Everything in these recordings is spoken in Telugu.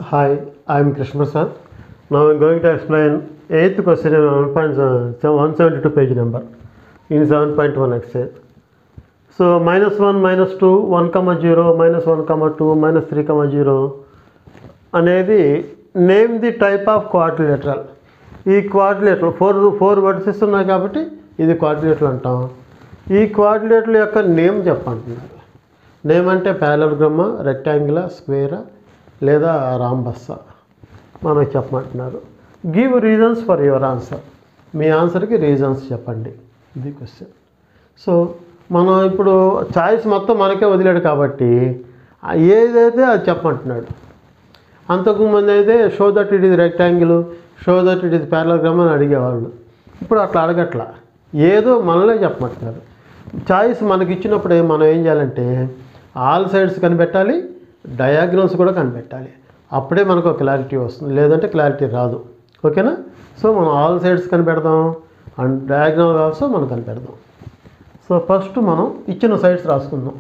Hi, I am Krishna Prasad. Now I am going to explain 8th question in 1.172 page number in 7.1 exercise. So minus 1, minus 2, 1 comma 0, minus 1 comma 2, minus 3 comma 0 అనేది name the type of quadrilateral ఈ క్వాడ్రిలేటరల్ ఫోర్ ఫోర్ వర్డ్సెస్ ఉన్నాయి కాబట్టి ఇది క్వాడ్రిలేటరల్ అంటాం ఈ క్వాడ్రిలేటరల్ యొక్క నేమ్ చెప్పంటున్నారు నేమ్ అంటే ప్యాలగ్రమ్మ రెక్టాంగులా స్క్వేరా లేదా రాంబస్సా మనకు చెప్పమంటున్నారు give reasons for your answer మీ ఆన్సర్కి రీజన్స్ చెప్పండి ఇది క్వశ్చన్ సో మనం ఇప్పుడు చాయిస్ మొత్తం మనకే వదిలాడు కాబట్టి ఆ ఏదైతే అది చెప్పమంటున్నాడు అంతకుముందు అయితే షో దట్ ఇట్ ఇది రెక్టాంగిల్ షో దట్ ఇట్ ఇది ప్యారలగ్రామ్ అని అడిగేవాళ్ళు ఇప్పుడు అట్లా అడగట్లా ఏదో మనలే చెప్పమంటున్నారు చాయిస్ మనకి ఇచ్చినప్పుడు మనం ఏం చేయాలంటే ఆల్ సైడ్స్ కనిపెట్టాలి డయాగ్నల్స్ కూడా కనిపెట్టాలి అప్పుడే మనకు క్లారిటీ వస్తుంది లేదంటే క్లారిటీ రాదు ఓకేనా సో మనం ఆల్ సైడ్స్ కనిపెడదాం అండ్ డయాగ్నల్ ఆల్సో మనం కనిపెడదాం సో ఫస్ట్ మనం ఇచ్చిన సైడ్స్ రాసుకుందాం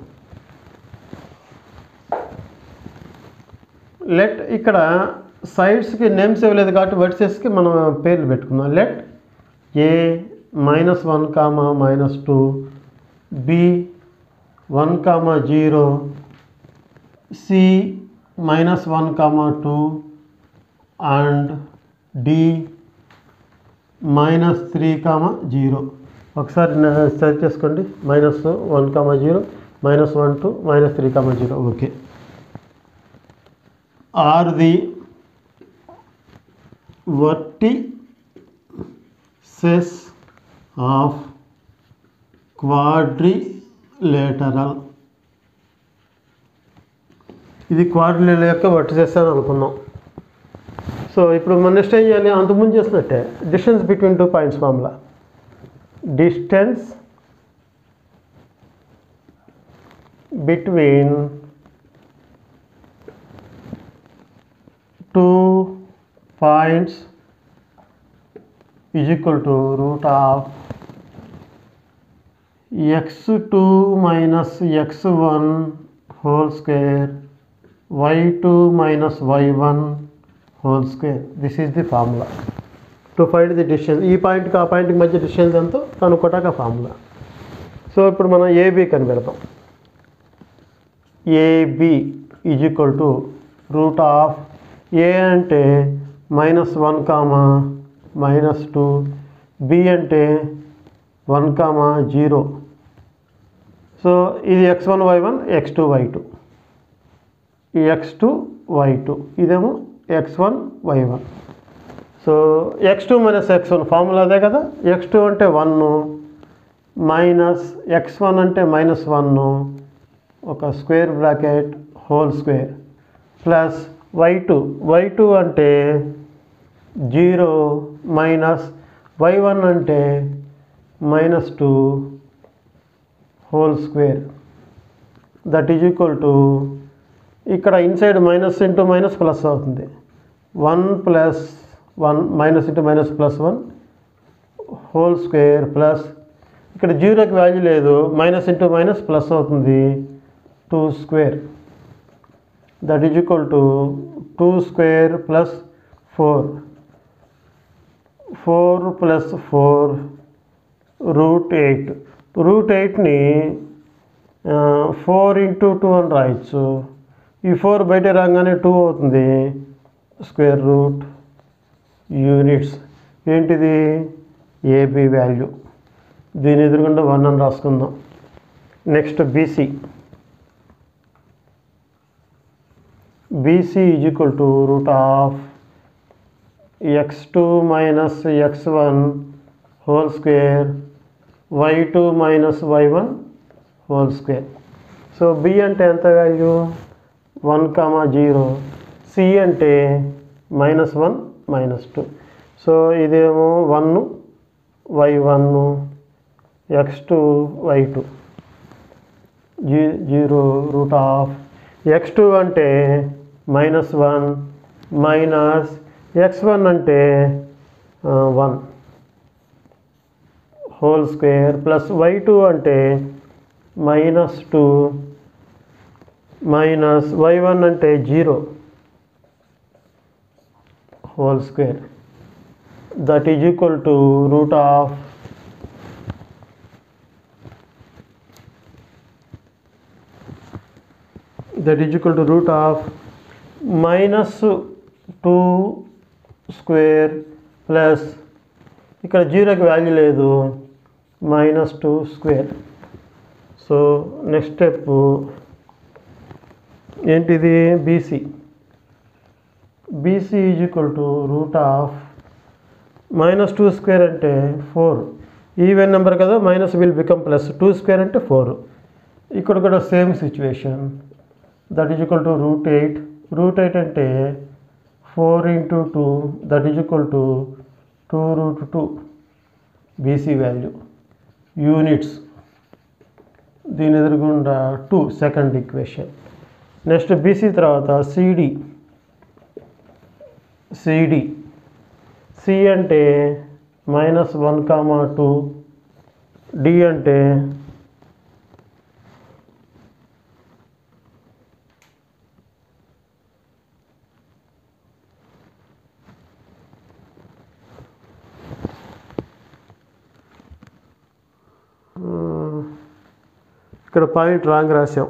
లెట్ ఇక్కడ సైడ్స్కి నేమ్స్ ఇవ్వలేదు కాబట్టి వర్సెస్కి మనం పేర్లు పెట్టుకుందాం let A minus one comma minus two B one comma zero C minus one comma two and D minus three comma zero ఒకసారి సెర్చ్ చేసుకోండి minus one comma zero minus one two minus three comma zero okay are the vertices of quadrilateral ఇది క్వాడ్రిలేటర్ యొక్క వర్టిసెస్ అని అనుకున్నాం సో ఇప్పుడు మనం నెక్స్ట్ ఏం చేయాలి అంతకుముందు చేసినట్టే distance between two points formula distance between two points is equal to root of x2 minus x1 whole square y2 minus y1 whole square this is the formula to find the distance ఈ పాయింట్కి ఆ పాయింట్కి మధ్య డిస్టెన్స్ ఎంతో కనుక్కోటాక ఫార్ములా సో ఇప్పుడు మనం ఏబీ కనిపెడతాం A B is equal to root of A అంటే minus one comma minus two B అంటే వన్ కామా జీరో సో ఇది X one why one X two why two ఈ ఎక్స్ టూ వై టూ ఇదేమో X one why one so X two minus X one formula అదే కదా ఎక్స్ టూ అంటే వన్ మైనస్ ఎక్స్ వన్ అంటే మైనస్ వన్ ఒక square bracket whole square plus why two why two అంటే జీరో మైనస్ వై వన్ అంటే minus two whole square that is equal to ఇక్కడ inside minus into minus plus అవుతుంది one plus one minus into minus plus one whole square plus ఇక్కడ జీరోకి వాల్యూ లేదు మైనస్ ఇంటూ మైనస్ ప్లస్ అవుతుంది two square that is equal to two square plus four four plus four root eight root ఎయిట్ని ఫోర్ ఇంటూ టూ అని రాయొచ్చు ఈ ఫోర్ బయట రాగానే టూ అవుతుంది స్క్వేర్ రూట్ యూనిట్స్ ఏంటిది ఏబి వాల్యూ దీని ఎదురుగుండా వన్ అని రాసుకుందాం next B C B C is equal to root of x2 minus x1 whole square y2 minus y1 whole square so B అంటే ఎంత value one comma zero C అంటే minus one minus two so ఇదేమో one why one X two why two జీ zero root of X two అంటే minus one minus X one అంటే one whole square plus why two అంటే minus two minus why one అంటే zero whole square that is equal to root of that is equal to root of minus two square plus ఇక్కడ జీరోకి వాల్యూ లేదు minus two square so next step ఏంటిది B C B C is equal to root of minus two square అంటే ఫోర్ ఈవెన్ నెంబర్ కదా minus will become plus two square అంటే ఫోర్ ఇక్కడ కూడా same situation that is equal to root eight root eight అంటే four into two that is equal to two root two B C value units దీని ఎదురుగుండా two second equation next B C తర్వాత సిడి సిడి సి అంటే minus one comma two D అంటే ఇక్కడ పాయింట్ రాంగ్ రాసాం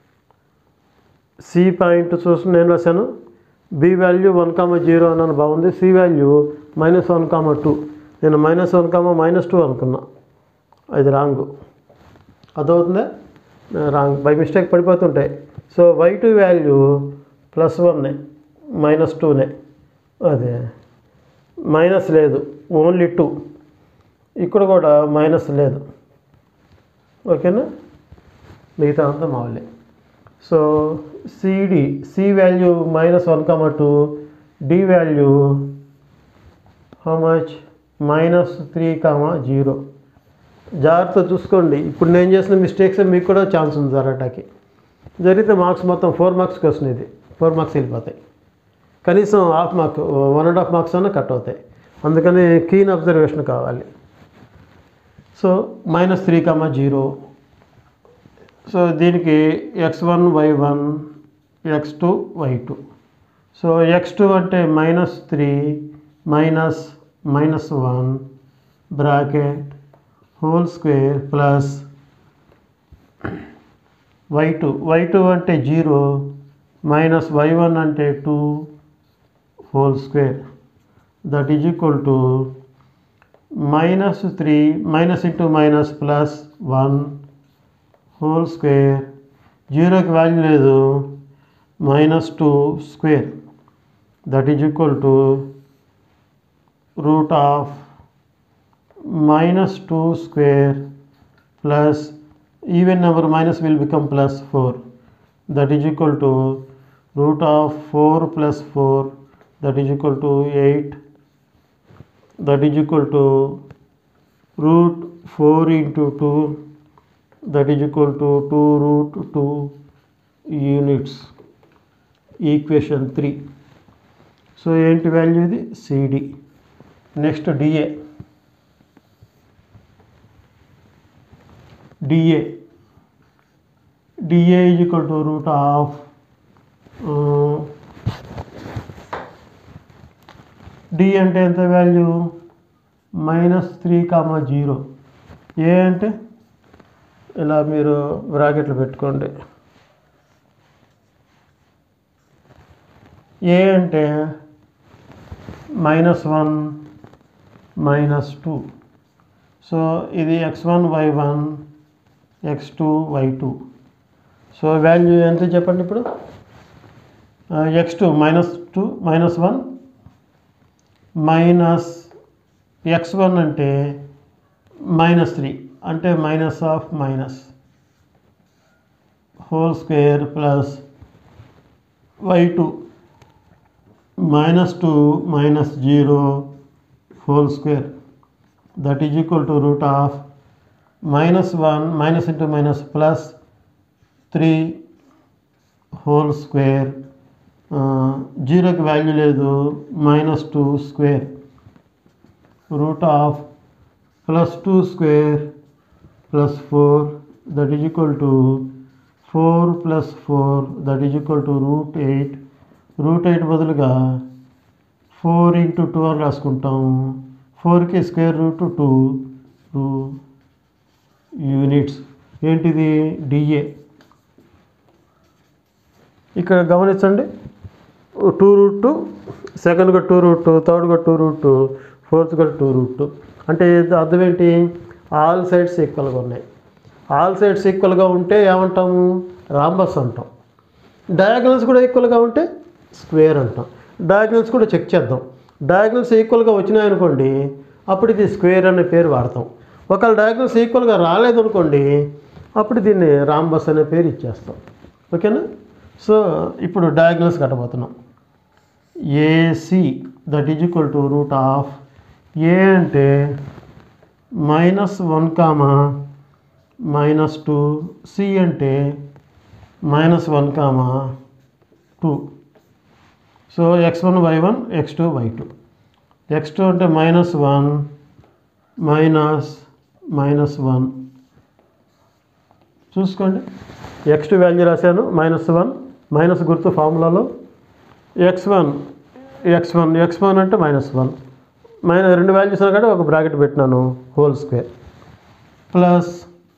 సి పాయింట్ చూసి నేను రాశాను B value one comma zero అన్నాను బాగుంది C value minus one comma two నేను minus one comma minus two అనుకున్నా అది రాంగ్ అదవుతుందా రాంగ్ బై మిస్టేక్ పడిపోతుంటాయి so Y two value plus వన్నే మైనస్ టూనే అదే మైనస్ లేదు ఓన్లీ టూ ఇక్కడ కూడా మైనస్ లేదు ఓకేనా మిగతా అంతా మామూలే so C D C value minus one comma two D value how much minus three comma zero జాగ్రత్త చూసుకోండి ఇప్పుడు నేను చేసిన మిస్టేక్స్ మీకు కూడా ఛాన్స్ ఉంది జరగటానికి జరిగితే మార్క్స్ మొత్తం ఫోర్ మార్క్స్ క్వశ్చన్ ఇది ఫోర్ మార్క్స్ వెళ్ళిపోతాయి కనీసం half mark one and half marks అన్నా కట్ అవుతాయి అందుకని కీన్ అబ్జర్వేషన్ కావాలి so minus three comma zero so దీనికి X one why one X two why two so X two అంటే minus three minus minus one bracket whole square plus why two why two అంటే జీరో మైనస్ వై వన్ అంటే two whole square that is equal to minus three minus into minus plus one whole square జీరోకి వాల్యూ లేదు minus two square that is equal to root of minus two square plus even number minus will become plus four that is equal to root of four plus four that is equal to eight that is equal to root four into two that is equal to 2 root 2 units equation three so ఏంటి వాల్యూ ఇది C D next DA D A D A is equal to root of D అంటే ఎంత value minus three comma zero A అంటే ఇలా మీరు బ్రాకెట్లు పెట్టుకోండి ఏ అంటే minus one minus two so ఇది X one why one X two why two so value ఎంత చెప్పండి ఇప్పుడు X two minus two minus one minus X one అంటే మైనస్ త్రీ అంటే minus of minus whole square plus why two minus two minus zero whole square that is equal to root of minus one minus into minus plus three whole square జీరోకి వాల్యూ లేదు minus two square root of plus two square plus four that is equal to four plus four that is equal to root eight root eight బదులుగా ఫోర్ ఇంటూ టూ అని రాసుకుంటాం ఫోర్కి square root two two units ఏంటిది డిఏ ఇక్కడ గమనించండి టూ రూట్ టూ సెకండ్ కూడా టూ రూట్ టూ థర్డ్ కూడా టూ రూట్ టూ ఫోర్త్ కూడా టూ రూట్ టూ అంటే ఇది అర్థం ఏంటి ఆల్ సైడ్స్ ఈక్వల్గా ఉన్నాయి ఆల్ సైడ్స్ ఈక్వల్గా ఉంటే ఏమంటాము రాంబస్ అంటాం డయాగ్నల్స్ కూడా ఈక్వల్గా ఉంటే స్క్వేర్ అంటాం డయాగ్నల్స్ కూడా చెక్ చేద్దాం డయాగ్నల్స్ ఈక్వల్గా వచ్చినాయనుకోండి అప్పుడు ఇది స్క్వేర్ అనే పేరు వాడతాం ఒకవేళ డయాగ్నల్స్ ఈక్వల్గా రాలేదనుకోండి అప్పుడు దీన్ని రాంబస్ అనే పేరు ఇచ్చేస్తాం ఓకేనా సో ఇప్పుడు డయాగ్నల్స్ కట్టబోతున్నాం AC that is equal to root of A అంటే minus one comma minus two C అంటే minus one comma two so x one why one X two why two x two అంటే minus one minus minus one చూసుకోండి ఎక్స్ టూ వాల్యూ రాశాను మైనస్ వన్ మైనస్ గుర్తు ఫార్ములాలో x one x one x one అంటే మైనస్ వన్ మైనస్ రెండు వాల్యూస్ కాబట్టి ఒక బ్రాకెట్ పెట్టినాను whole square plus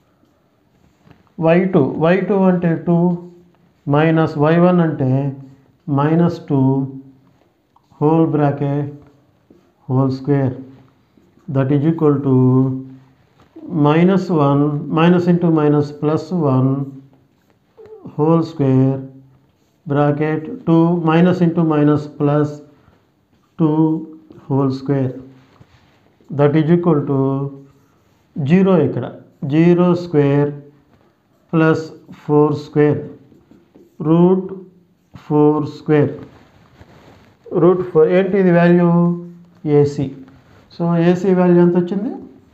why two why two అంటే టూ మైనస్ వై వన్ అంటే minus two whole bracket whole square that is equal to minus one minus into minus plus one whole square bracket two minus into minus plus two whole square that is equal to zero ఇక్కడ zero square plus four square root four square root four ఏంటి ఇది value AC so AC value ఎంత వచ్చింది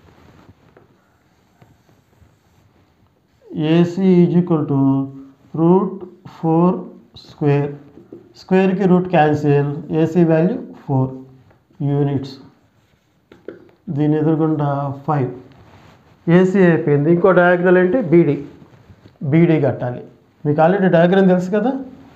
AC is equal to root four square స్క్వేర్కి root cancel AC value four units దీని ఎదురుగుండా ఫైవ్ ఏసీ అయిపోయింది ఇంకో డయాగ్నల్ ఏంటి బీడీ బీడీ కట్టాలి మీకు ఆల్రెడీ డయాగ్రామ్ తెలుసు కదా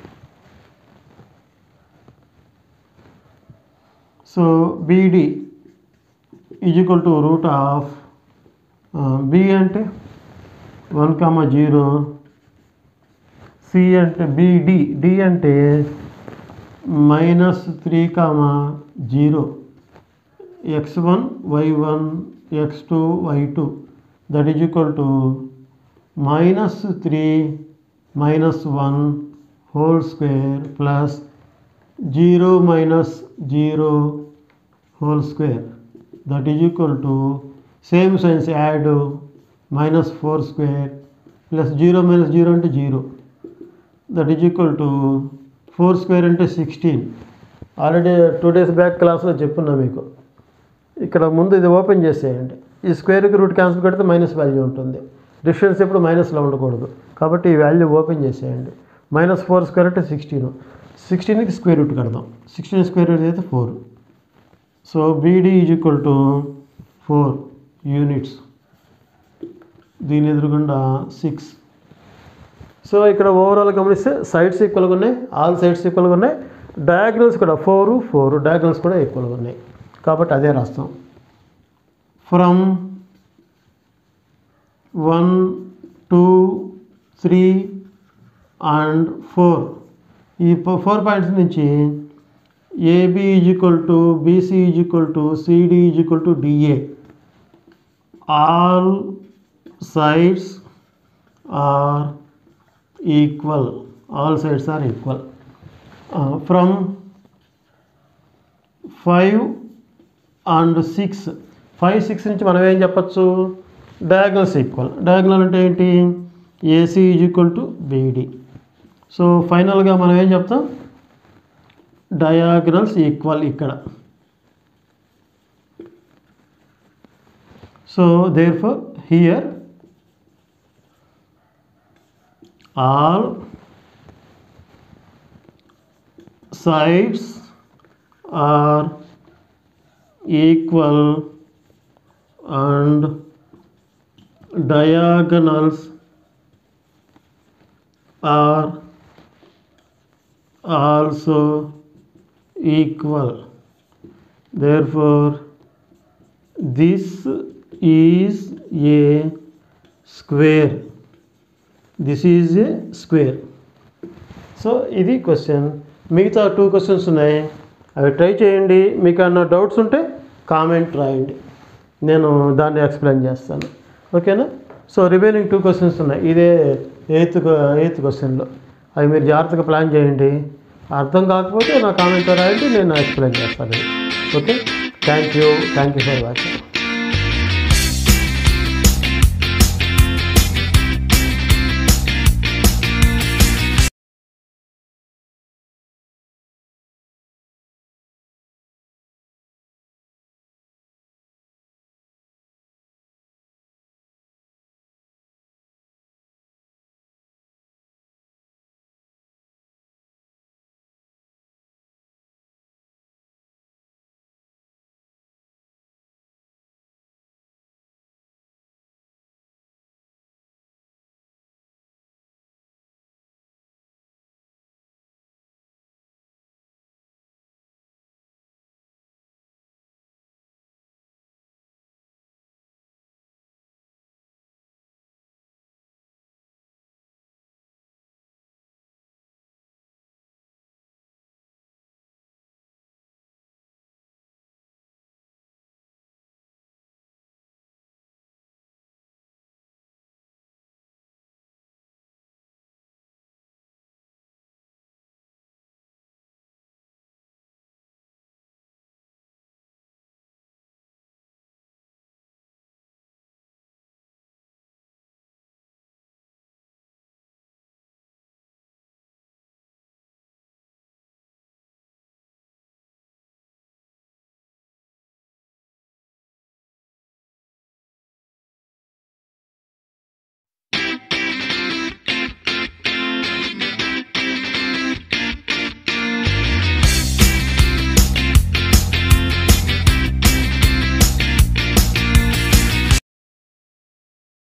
so BD is equal to root of B అంటే వన్ కామా జీరో సి అంటే బిడి డి అంటే minus three comma zero x one why one X two why two that is equal to minus three minus one whole square plus zero minus zero whole square that is equal to same signs add minus four square plus zero minus zero అంటే zero that is equal to four square అంటే sixteen already two days back క్లాస్లో చెప్పున్నా మీకు ఇక్కడ ముందు ఇది ఓపెన్ చేసేయండి ఈ స్క్వేర్కి రూట్ క్యాన్సిల్ పెడితే మైనస్ వాల్యూ ఉంటుంది డిస్టెన్స్ ఎప్పుడు మైనస్లో ఉండకూడదు కాబట్టి ఈ వాల్యూ ఓపెన్ చేసేయండి మైనస్ ఫోర్ స్క్వేర్ అంటే సిక్స్టీన్ సిక్స్టీన్కి స్క్వేర్ రూట్ కడదాం సిక్స్టీన్ స్క్వేర్ రూట్ అయితే four so BD is equal to four units దీని ఎదురుగుండా సిక్స్ సో ఇక్కడ ఓవరాల్ గమనిస్తే సైడ్స్ ఈక్వల్గా ఉన్నాయి ఆల్ సైడ్స్ ఈక్వల్గా ఉన్నాయి డయాగ్నల్స్ కూడా ఫోరు ఫోర్ డయాగ్నల్స్ కూడా ఈక్వల్గా ఉన్నాయి కాబట్టి అదే రాస్తాం from one two three and four ఈ ఫోర్ పాయింట్స్ నుంచి AB is equal to BC is equal to CD is equal to DA all sides are equal all sides are equal from five and six five six నుంచి మనం ఏం చెప్పచ్చు డయాగ్నల్స్ ఈక్వల్ డయాగ్నల్ అంటే ఏంటి AC is equal to BD so ఫైనల్గా మనం ఏం చెప్తాం డయాగ్నల్స్ ఈక్వల్ ఇక్కడ so therefore here all sides are equal and diagonals are also equal therefore this is a square this is a square so ఇది క్వశ్చన్ మిగతా టూ క్వశ్చన్స్ ఉన్నాయి అవి ట్రై చేయండి మీకు అన్న డౌట్స్ ఉంటే కామెంట్ రాయండి నేను దాన్ని ఎక్స్ప్లెయిన్ చేస్తాను ఓకేనా సో రిమైనింగ్ టూ క్వశ్చన్స్ ఉన్నాయి ఇదే ఎయిత్ ఎయిత్ క్వశ్చన్లో అవి మీరు జాగ్రత్తగా ప్లాన్ చేయండి అర్థం కాకపోతే నా కామెంట్లో రాయండి నేను ఎక్స్ప్లెయిన్ చేస్తాను okay thank you thank you for watching